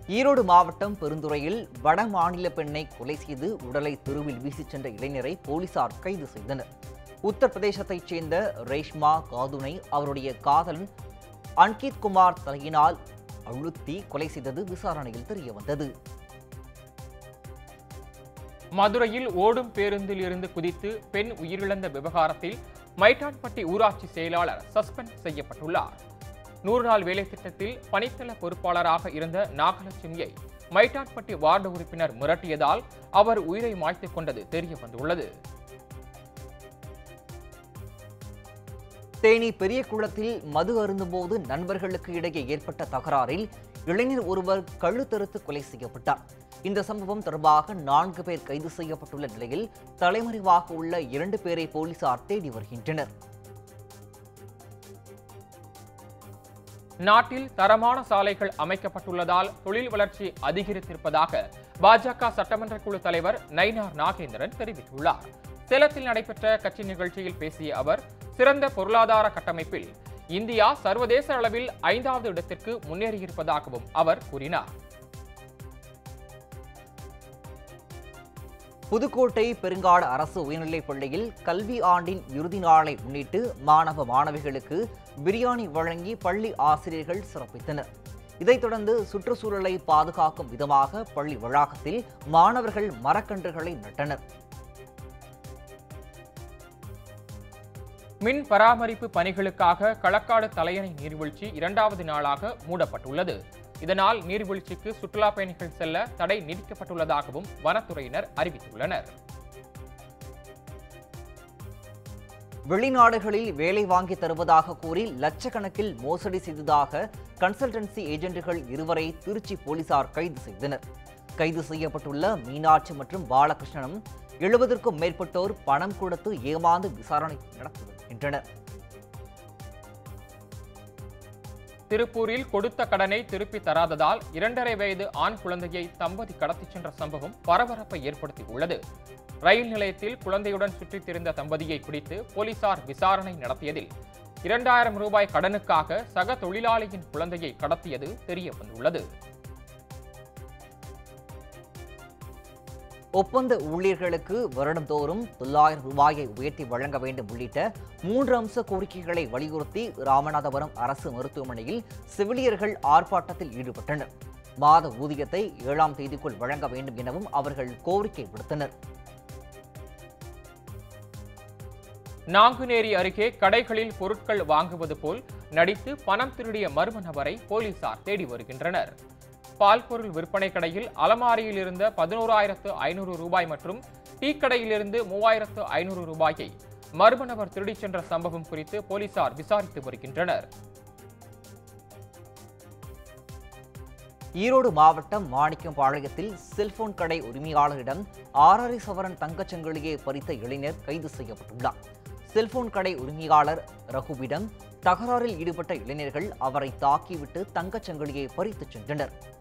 ஈரோடு மாவட்டம் பெருந்துறையில் வட மாநில பெண்ணை கொலை செய்து உடலை தெருவில் வீசிச் சென்ற இளைஞரை போலீசார் கைது செய்தனர் உத்தரப்பிரதேசத்தைச் சேர்ந்த ரேஷ்மா காதுனை அவருடைய காதலன் அன்கித் குமார் தலையினால் அழுத்தி கொலை செய்தது விசாரணையில் தெரியவந்தது மதுரையில் ஓடும் பேருந்தில் இருந்து குதித்து பெண் உயிரிழந்த விவகாரத்தில் மைட்டான்பட்டி ஊராட்சி செயலாளர் சஸ்பெண்ட் செய்யப்பட்டுள்ளார் நூறு நாள் வேலை திட்டத்தில் பணித்தள பொறுப்பாளராக இருந்த நாகலட்சுமியை மைட்டான்பட்டி வார்டு உறுப்பினர் மிரட்டியதால் அவர் உயிரை மாய்த்துக் கொண்டது தெரிய வந்துள்ளது தேனி பெரிய குளத்தில் மது அருந்தும்போது நண்பர்களுக்கு இடையே ஏற்பட்ட தகராறில் இளைஞர் ஒருவர் கழுத்தறுத்து கொலை செய்யப்பட்டார் இந்த சம்பவம் தொடர்பாக நான்கு பேர் கைது செய்யப்பட்டுள்ள நிலையில் தலைமறைவாக உள்ள இரண்டு பேரை போலீசார் தேடி வருகின்றனர் நாட்டில் தரமான சாலைகள் அமைக்கப்பட்டுள்ளதால் தொழில் வளர்ச்சி அதிகரித்திருப்பதாக பாஜக சட்டமன்ற குழு தலைவர் நயினார் நாகேந்திரன் தெரிவித்துள்ளார் சேலத்தில் நடைபெற்ற கட்சி நிகழ்ச்சியில் பேசிய அவர் சிறந்த பொருளாதார கட்டமைப்பில் இந்தியா சர்வதேச அளவில் ஐந்தாவது இடத்திற்கு முன்னேறியிருப்பதாகவும் அவர் கூறினார் புதுக்கோட்டை பெருங்காடு அரசு உயர்நிலைப் பள்ளியில் கல்வி ஆண்டின் இறுதி நாளை முன்னிட்டு மாணவ மாணவிகளுக்கு பிரியாணி வழங்கி பள்ளி ஆசிரியர்கள் சிறப்பித்தனர் இதைத் தொடர்ந்து சுற்றுச்சூழலை பாதுகாக்கும் விதமாக பள்ளி வளாகத்தில் மாணவர்கள் மரக்கன்றுகளை நட்டனர் மின் பராமரிப்பு பணிகளுக்காக களக்காடு தலையணை நீர்வீழ்ச்சி இரண்டாவது நாளாக மூடப்பட்டுள்ளது இதனால் நீர்வீழ்ச்சிக்கு சுற்றுலா பயணிகள் செல்ல தடை நீடிக்கப்பட்டுள்ளதாகவும் வனத்துறையினர் அறிவித்துள்ளனர் வெளிநாடுகளில் வேலை வாங்கி தருவதாக கூறி லட்சக்கணக்கில் மோசடி செய்ததாக கன்சல்டன்சி ஏஜென்ட்டுகள் இருவரை திருச்சி போலீசார் கைது செய்தனர் கைது செய்யப்பட்டுள்ள மீனாட்சி மற்றும் பாலகிருஷ்ணனும் எழுபதற்கும் மேற்பட்டோர் பணம் கொடுத்து ஏமாந்து விசாரணை நடத்தி வருகின்றனர் திருப்பூரில் கொடுத்த கடனை திருப்பி தராததால் இரண்டரை வயது ஆண் குழந்தையை தம்பதி கடத்திச் சென்ற சம்பவம் பரபரப்பை ஏற்படுத்தியுள்ளது ரயில் நிலையத்தில் குழந்தையுடன் சுற்றித் திரிந்த தம்பதியை பிடித்து போலீசார் விசாரணை நடத்தியதில் இரண்டாயிரம் ரூபாய் கடனுக்காக சக தொழிலாளியின் குழந்தையை கடத்தியது தெரிய வந்துள்ளது ஒப்பந்த ஊழியர்களுக்கு வருடந்தோறும் தொள்ளாயிரம் ரூபாயை உயர்த்தி வழங்க வேண்டும் உள்ளிட்ட மூன்று அம்ச கோரிக்கைகளை வலியுறுத்தி ராமநாதபுரம் அரசு மருத்துவமனையில் செவிலியர்கள் ஆர்ப்பாட்டத்தில் ஈடுபட்டனர் மாத ஊதியத்தை ஏழாம் தேதிக்குள் வழங்க வேண்டும் எனவும் அவர்கள் கோரிக்கை விடுத்தனர் நாங்குநேரி அருகே கடைகளில் பொருட்கள் வாங்குவது போல் நடித்து பணம் திருடிய மர்ம நபரை போலீசார் தேடி வருகின்றனர் பால்பொருள் விற்பனை கடையில் அலமாரியில் இருந்த பதினோராயிரத்து ஐநூறு ரூபாய் மற்றும் டீ கடையிலிருந்து மூவாயிரத்து ஐநூறு ரூபாயை மர்ம நபர் திருடிச் சென்ற சம்பவம் குறித்து போலீசார் விசாரித்து வருகின்றனர் ஈரோடு மாவட்டம் மாணிக்கம்பாளையத்தில் செல்போன் கடை உரிமையாளரிடம் ஆறரை சவரன் தங்கச் சங்கிலியை பறித்த இளைஞர் கைது செய்யப்பட்டுள்ளார் செல்போன் கடை உரிமையாளர் ரகுவிடம் தகராறில் ஈடுபட்ட இளைஞர்கள் அவரை தாக்கிவிட்டு தங்கச் சங்கிலியை பறித்துச் சென்றனர்